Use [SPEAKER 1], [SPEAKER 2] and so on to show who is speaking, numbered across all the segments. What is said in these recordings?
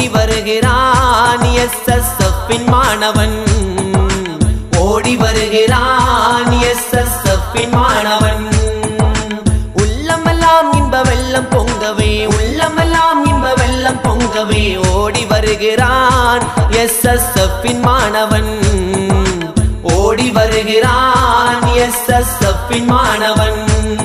[SPEAKER 1] ஓடி வருகிறான் S S எஃப்பின் மாணவன் ஓடி வருகிறான் எஸ் எஸ் எஃப்பின் மாணவன் உள்ளமெல்லாம் இன்ப வெள்ளம் பொங்கவே உள்ளமெல்லாம் இன்ப வெள்ளம் பொங்கவே ஓடி வருகிறான் எஸ் எஸ் எஃப்பின் மாணவன் ஓடி வருகிறான் எஸ் எஸ் எஃப்பின் மாணவன்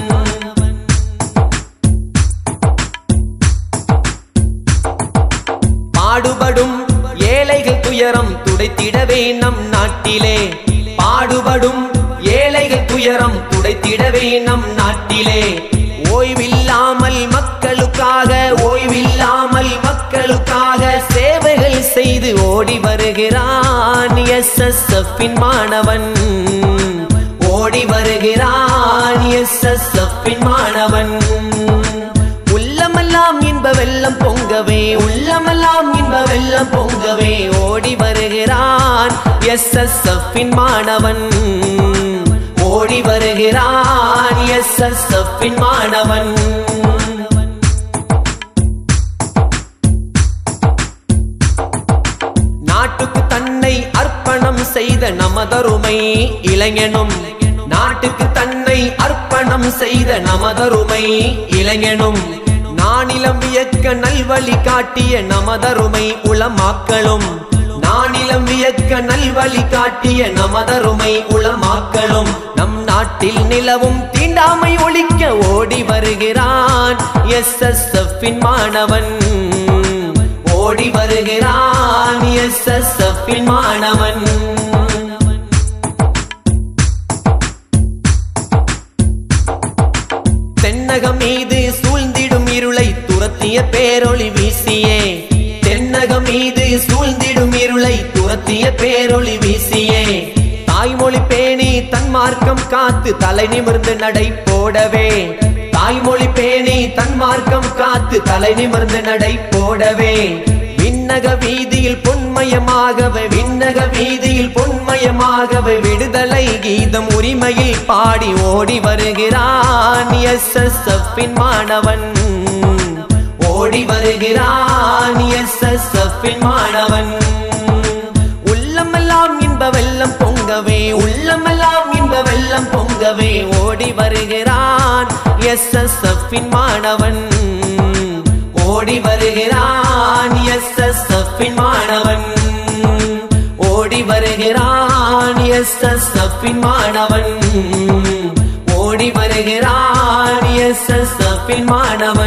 [SPEAKER 1] பாடுபடும் ஏழைகள் துயரம் துடைத்திடவே நம் நாட்டிலே பாடுபடும் ஏழைகள் துயரம் துடைத்திடவே நம் நாட்டிலே ஓய்வில்லாமல் மக்களுக்காக ஓய்வில்லாமல் மக்களுக்காக சேவைகள் செய்து ஓடி வருகிறான் எஸ் எஸ் எஃப்பின் மாணவன் ஓடி வருகிறான் எஸ் எஸ் எஃப்பின் மாணவன் உள்ளமெல்லாம் இன்ப வெள்ளம் பொங்கவே உள்ளமெல்லாம் இன்ப வெள்ளம் பொங்கவே ஓடி வருகிறான் எஸ் எஸ் எஃப்பின் மாணவன் ஓடி வருகிறான் எஸ் எஸ் எஃப்பின் மாணவன் நாட்டுக்கு தன்னை அர்ப்பணம் செய்த நமதருமை இளைஞனும் நாட்டுக்கு தன்னை அர்ப்பணம் செய்த நமதருமை இளைஞனும் நானிலம் வியக்க நல்வழி காட்டிய நமதருமை உளமாக்களும் நானிலம் வியக்க நல்வழி காட்டிய நமதருமை உளமாக்களும் நம் நாட்டில் நிலவும் தீண்டாமை ஒழிக்க ஓடி வருகிறான் எஸ் எஸ் எஃப்பின் மாணவன் ஓடி வருகிறான் எஸ் எஸ் எஃப்பின் மாணவன் தென்னகம் மீது சூழ்ந்திடும் இருளை துரத்திய பேரொளி வீசியே தென்னகம் மீது சூழ்ந்திடும் இருளை துரத்திய பேரொளி வீசியே தாய்மொழி பேணி தன் மார்க்கம் காத்து தலை நிமிர்ந்து நடை போடவே தாய்மொழி பேணி தன் மார்க்கம் காத்து தலை நிமிர்ந்து நடை போடவே விண்ணக வீதியில் பொன்மயமாகவே விண்ணக வீதியில் பொன்மயமாகவே விடுதலை கீதம் உரிமையில் பாடி ஓடி வருகிறான் எஸ் எஸ் எஃப்பின் மாணவன் ஓடி வருகிறான் எஸ் எஸ் எஃப்பின் மாணவன் உள்ளமெல்லாம் இன்ப வெள்ளம் பொங்கவே உள்ளமெல்லாம் இன்ப வெள்ளம் பொங்கவே ஓடி வருகிறான் எஸ் எஸ் எஃப்பின் மாணவன் ஓடி வருகிறான் எஸ் எஸ் எஃப்பின் மாணவன் ஓடி வருகிறான் எஸ் எஸ் எஃப்பின் மாணவன் ஓடி வருகிறான் எஸ் எஸ் எஃப்பின் மாணவன்